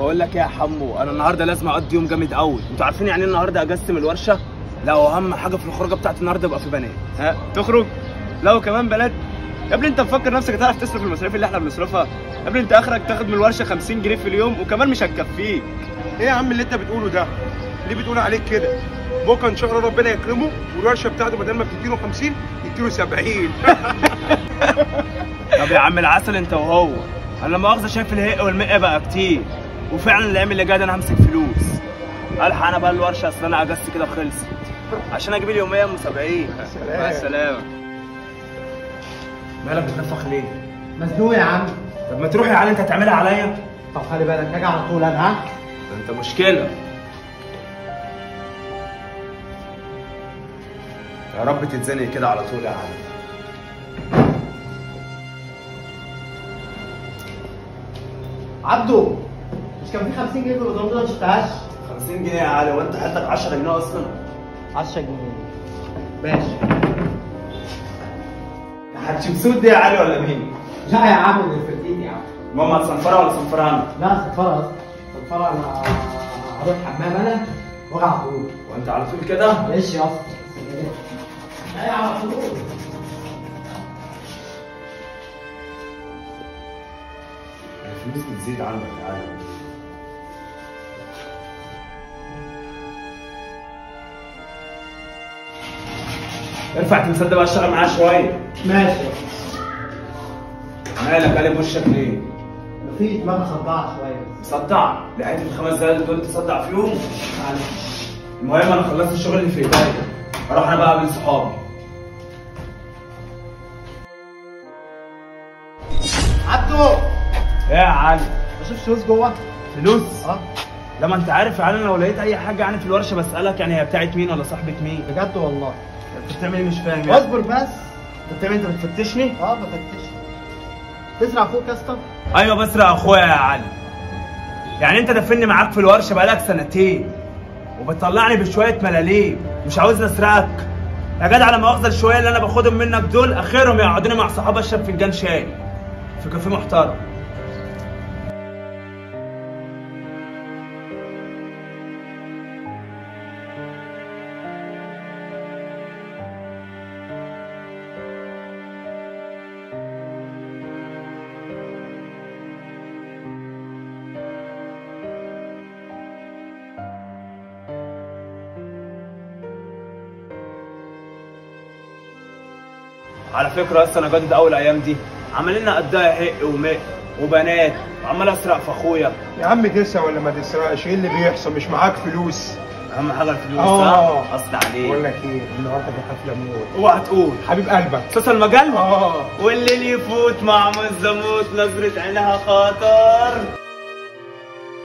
بقول لك ايه يا حمو انا النهارده لازم اقضي يوم جامد قوي انتوا عارفين يعني ايه النهارده اجازه من الورشه لا واهم حاجه في الخروجه بتاعت النهارده يبقى في بنات ها تخرج لا وكمان بنات يا ابني انت مفكر نفسك هتعرف تصرف المصاريف اللي احنا بنصرفها يا ابني انت اخرك تاخد من الورشه 50 جنيه في اليوم وكمان مش هتكفيك ايه يا عم اللي انت بتقوله ده ليه بتقول عليك كده بكره ان شاء الله ربنا يكرمه والورشه بتاعته بدل ما بتديله 50 يديله 70 طب يا عم العسل انت وهو انا لما مؤاخذه شايف الهق والمق بقى كتير وفعلا الايام اللي جايه دي انا همسك فلوس الحق انا بقى الورشه اصل انا اجازتي كده خلصت عشان اجيب اليوميه ام 70 مع السلامه مالك بتنفخ ليه؟ مزنوق يا عم طب ما تروح يا علي انت هتعملها عليا؟ طب خلي بالك هاجي على طول انا ها ده انت مشكله يا رب تتزنق كده على طول يا علي عبدو مش كان في 50 جنيه في البطاقه دي ما شفتهاش 50 جنيه يا علي وانت حالتك 10 جنيه اصلا 10 جنيه ماشي هتشمسود دي يا علي ولا مين؟ لا يا عم اللي في ايدي يا عم ماما صنفره ولا صنفره انا؟ لا صفارة اصلا صفارة انا هروح حمام انا واجي على طول وانت على طول كده؟ ماشي يا اسطى لا يا على طول الفلوس بتزيد عندك يا علي ارفع تمثال ده بقى اشتغل معاه شويه ماشي مالك قلب وشك ليه؟ مفيش دماغي صدعت شويه بس مصدع لقيت الخمس دقايق دول تصدع فيهم معلش المهم انا خلصت الشغل اللي في ايديا اروح انا بقى اقابل صحابي عبدو ايه يا علي بشوف فلوس جوه فلوس اه لما انت عارف يا علي انا لو لقيت اي حاجه يعني في الورشه بسالك يعني هي بتاعت مين ولا صاحبه مين بجد والله انت بتعمل ايه مش فاهم يعني اصبر بس انت بتعمل انت بتفتشني اه بفتش تسرع فوق يا اسطى ايوه بسرق اخويا يا علي يعني انت دفني معاك في الورشه بقالك سنتين وبتطلعني بشويه ملاليم مش عاوزني اسرقك يا جدع على مؤاخذه الشويه اللي انا باخدهم منك دول اخرهم يقعدوني مع صحابي اشرب فنجان شاي في كافيه محترم على فكره اصلا انا جدد اول ايام دي عمال لنا قدها هق ومق وبنات وعمال اسرق في اخويا يا عم تسرق ولا ما تسرقش ايه اللي بيحصل مش معاك فلوس اهم حاجه الفلوس آه. صح؟ اصل بقول عليك لك ايه النهارده في حفله موت اوعى تقول حبيب قلبك اساس المجال اه والليل يفوت مع مزموت نظرة عينها خطر